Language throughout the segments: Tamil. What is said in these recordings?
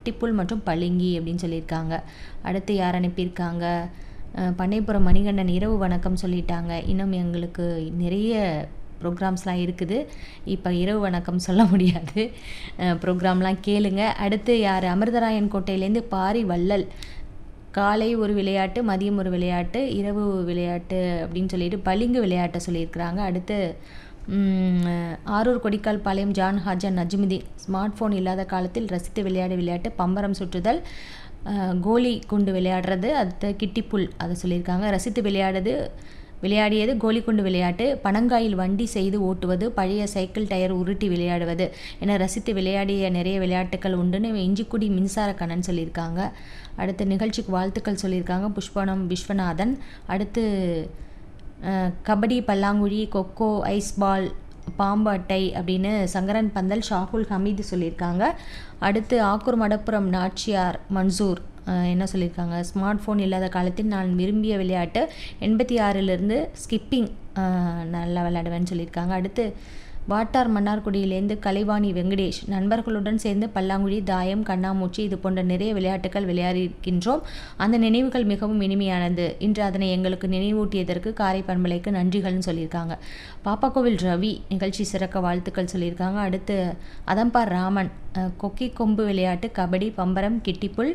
கிட்டிப்புல் மற்றும் பளிங்கி அப்படின்னு சொல்லியிருக்காங்க அடுத்து யார் அனுப்பியிருக்காங்க அஹ், பண்ணைப்புறம் மணிகண்டன் இரவு வணக்கம் சொல்லிட்டாங்க இன்னும் எங்களுக்கு நிறைய ப்ரோக்ராம்ஸ்லாம் இருக்குது இப்போ இரவு வணக்கம் சொல்ல முடியாது ப்ரோக்ராம்லாம் கேளுங்க அடுத்து யார் அமிர்தராயன் கோட்டையிலேருந்து பாரி வள்ளல் காலை ஒரு விளையாட்டு மதியம் ஒரு விளையாட்டு இரவு விளையாட்டு அப்படின்னு சொல்லிட்டு பளிங்கு விளையாட்டை சொல்லியிருக்கிறாங்க அடுத்து ம், Arur Kodikkal Palayam John Haja Najmudeen smart phone இல்லாத காலத்தில் ரசித்து விளையாட விளையாட்டு பம்பரம் சுற்றுதல் அஹ், கோலி குண்டு விளையாடுறது அடுத்து கிட்டிப்புல் அதை சொல்லியிருக்காங்க ரசித்து விளையாடுறது விளையாடியது கோலிக்குண்டு விளையாட்டு பனங்காயில் வண்டி செய்து ஓட்டுவது பழைய சைக்கிள் டயர் உருட்டி விளையாடுவது என ரசித்து விளையாடிய நிறைய விளையாட்டுகள் உண்டுன்னு இஞ்சிக்குடி மின்சார கண்ணன் சொல்லியிருக்காங்க அடுத்து நிகழ்ச்சிக்கு வாழ்த்துக்கள் சொல்லியிருக்காங்க புஷ்பனம் விஸ்வநாதன் அடுத்து அஹ், கபடி பல்லாங்குழி கொக்கோ ஐஸ் பால் பாம்பு அட்டை அப்படின்னு சங்கரன் பந்தல் ஷாகுல் ஹமீது சொல்லியிருக்காங்க அடுத்து ஆக்கூர் மடப்புரம் நாச்சியார் மன்சூர் அஹ், என்ன சொல்லியிருக்காங்க ஸ்மார்ட் ஃபோன் இல்லாத காலத்தில் நான் விரும்பிய விளையாட்டு எண்பத்தி ஆறிலிருந்து ஸ்கிப்பிங் நல்லா விளையாடுவேன்னு சொல்லியிருக்காங்க அடுத்து வாட்டார் மன்னார்குடியிலேருந்து கலைவாணி வெங்கடேஷ் நண்பர்களுடன் சேர்ந்து பல்லாங்குழி தாயம் கண்ணாமூச்சி இது போன்ற நிறைய விளையாட்டுகள் விளையாடியிருக்கின்றோம் அந்த நினைவுகள் மிகவும் இனிமையானது இன்று அதனை எங்களுக்கு நினைவூட்டியதற்கு காரை பண்பலைக்கு நன்றிகள்னு சொல்லியிருக்காங்க பாப்பாக்கோவில் ரவி நிகழ்ச்சி சிறக்க வாழ்த்துக்கள் சொல்லியிருக்காங்க அடுத்து அதம்பார் ராமன் அஹ், கொக்கி கொம்பு விளையாட்டு கபடி பம்பரம் கிட்டிப்புல்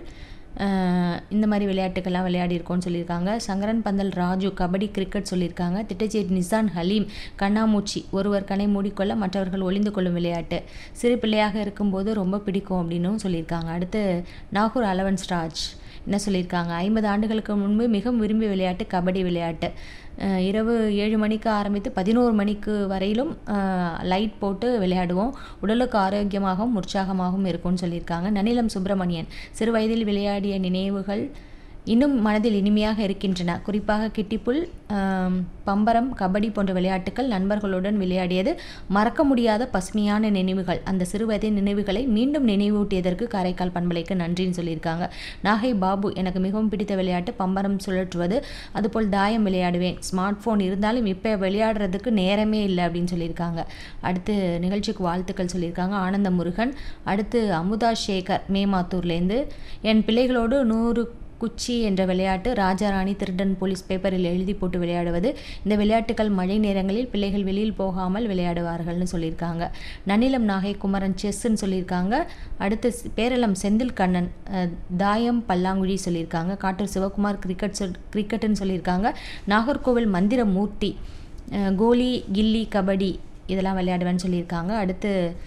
அஹ், இந்த மாதிரி விளையாட்டுக்கெல்லாம் விளையாடியிருக்கோம்னு சொல்லியிருக்காங்க சங்கரன் பந்தல் ராஜு கபடி கிரிக்கெட் சொல்லியிருக்காங்க திட்டச்சேரி நிசான் ஹலீம் கண்ணாமூச்சி ஒருவர் கணை மூடிக்கொள்ள மற்றவர்கள் ஒளிந்து கொள்ளும் விளையாட்டு சிறு பிள்ளையாக இருக்கும்போது ரொம்ப பிடிக்கும் அப்படின்னும் சொல்லியிருக்காங்க அடுத்து நாகூர் அலவன்ஸ் ராஜ் என்ன சொல்லியிருக்காங்க ஐம்பது ஆண்டுகளுக்கு முன்பு மிகவும் விரும்பிய விளையாட்டு கபடி விளையாட்டு அஹ் இரவு ஏழு மணிக்கு ஆரம்பித்து பதினோரு மணிக்கு வரையிலும் லைட் போட்டு விளையாடுவோம் உடலுக்கு ஆரோக்கியமாகவும் உற்சாகமாகவும் இருக்கும்னு சொல்லியிருக்காங்க நனிலம் சுப்பிரமணியன் சிறு வயதில் விளையாடிய நினைவுகள் இன்னும் மனதில் இனிமையாக இருக்கின்றன குறிப்பாக கிட்டிப்புல் ஆம், பம்பரம் கபடி போன்ற விளையாட்டுகள் நண்பர்களுடன் விளையாடியது மறக்க முடியாத பசுமையான நினைவுகள் அந்த சிறுவயதின் நினைவுகளை மீண்டும் நினைவூட்டியதற்கு காரைக்கால் பண்பலைக்கு நன்றின்னு சொல்லியிருக்காங்க நாகை பாபு எனக்கு மிகவும் பிடித்த விளையாட்டு பம்பரம் சுழற்றுவது அதுபோல் தாயம் விளையாடுவேன் ஸ்மார்ட் ஃபோன் இருந்தாலும் இப்போ விளையாடுறதுக்கு நேரமே இல்லை அப்படின்னு சொல்லியிருக்காங்க அடுத்து நிகழ்ச்சிக்கு வாழ்த்துக்கள் சொல்லியிருக்காங்க ஆனந்த முருகன் அடுத்து அமுதா சேகர் மேமாத்தூர்லேருந்து என் பிள்ளைகளோடு நூறு குச்சி என்ற விளையாட்டு ராஜாராணி திருடன் போலீஸ் பேப்பரில் எழுதி போட்டு விளையாடுவது இந்த விளையாட்டுகள் மழை நேரங்களில் பிள்ளைகள் வெளியில் போகாமல் விளையாடுவார்கள்னு சொல்லியிருக்காங்க நன்னிலம் நாகை குமரன் செஸ்ன்னு சொல்லியிருக்காங்க அடுத்து ஸ்- பேரளம் செந்தில் கண்ணன் அஹ், தாயம் பல்லாங்குழி சொல்லியிருக்காங்க காட்டூர் சிவகுமார் கிரிக்கெட் சொல் கிரிக்கெட்டுன்னு சொல்லியிருக்காங்க நாகர்கோவில் மந்திர மூர்த்தி அஹ், கோலி கில்லி கபடி இதெல்லாம் விளையாடுவேன்னு சொல்லியிருக்காங்க அடுத்து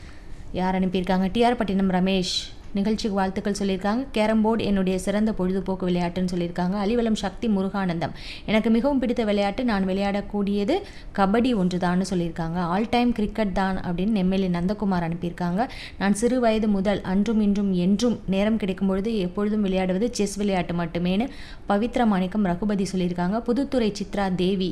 யார் அனுப்பியிருக்காங்க டிஆர் பட்டினம் ரமேஷ் நிகழ்ச்சிக்கு வாழ்த்துக்கள் சொல்லியிருக்காங்க கேரம் போர்டு என்னுடைய சிறந்த பொழுதுபோக்கு விளையாட்டுன்னு சொல்லியிருக்காங்க அலிவலம் சக்தி முருகானந்தம் எனக்கு மிகவும் பிடித்த விளையாட்டு நான் விளையாடக்கூடியது கபடி ஒன்றுதான்னு சொல்லியிருக்காங்க ஆல் டைம் கிரிக்கெட் தான் அப்படின்னு நெம்மெலி நந்தகுமார் அனுப்பியிருக்காங்க நான் சிறு வயது முதல் அன்றும் இன்றும் என்றும் நேரம் கிடைக்கும் பொழுது எப்பொழுதும் விளையாடுவது செஸ் விளையாட்டு மட்டுமேனு பவித்ரா மாணிக்கம் ரகுபதி சொல்லியிருக்காங்க Puduthurai Chitra Devi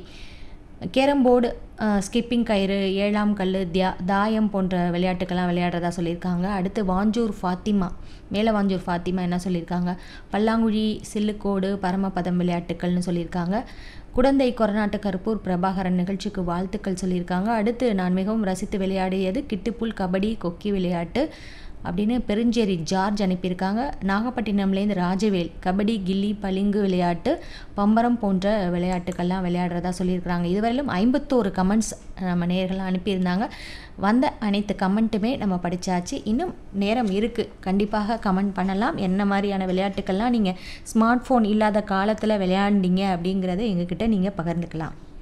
carrom board skipping கயிறு ஏழாம் கல் தியா தாயம் போன்ற விளையாட்டுக்கெல்லாம் விளையாடுறதா சொல்லியிருக்காங்க அடுத்து வாஞ்சூர் ஃபாத்திமா மேலே வாஞ்சூர் ஃபாத்திமா என்ன சொல்லியிருக்காங்க பல்லாங்குழி சில்லுக்கோடு பரமபதம் விளையாட்டுக்கள்னு சொல்லியிருக்காங்க குடந்தை கொரநாட்டு கருப்பூர் பிரபாகரன் நிகழ்ச்சிக்கு வாழ்த்துக்கள் சொல்லியிருக்காங்க அடுத்து நான் மிகவும் ரசித்து விளையாடியது கிட்டுப்புல் கபடி கொக்கி விளையாட்டு அப்படின்னு பெருஞ்சேரி ஜார்ஜ் அனுப்பியிருக்காங்க நாகப்பட்டினம்லேருந்து ராஜவேல் கபடி கில்லி பளிங்கு விளையாட்டு பம்பரம் போன்ற விளையாட்டுக்கள்லாம் விளையாடுறதா சொல்லியிருக்கிறாங்க இதுவரையிலும் ஐம்பத்தோரு கமெண்ட்ஸ் நம்ம நேயர்கள்லாம் அனுப்பியிருந்தாங்க வந்த அனைத்து கமெண்ட்டுமே நம்ம படித்தாச்சு இன்னும் நேரம் இருக்குது கண்டிப்பாக கமெண்ட் பண்ணலாம் என்ன மாதிரியான விளையாட்டுக்கள்லாம் நீங்கள் ஸ்மார்ட் ஃபோன் இல்லாத காலத்தில் விளையாண்டீங்க அப்படிங்கிறத எங்ககிட்ட நீங்கள் பகிர்ந்துக்கலாம்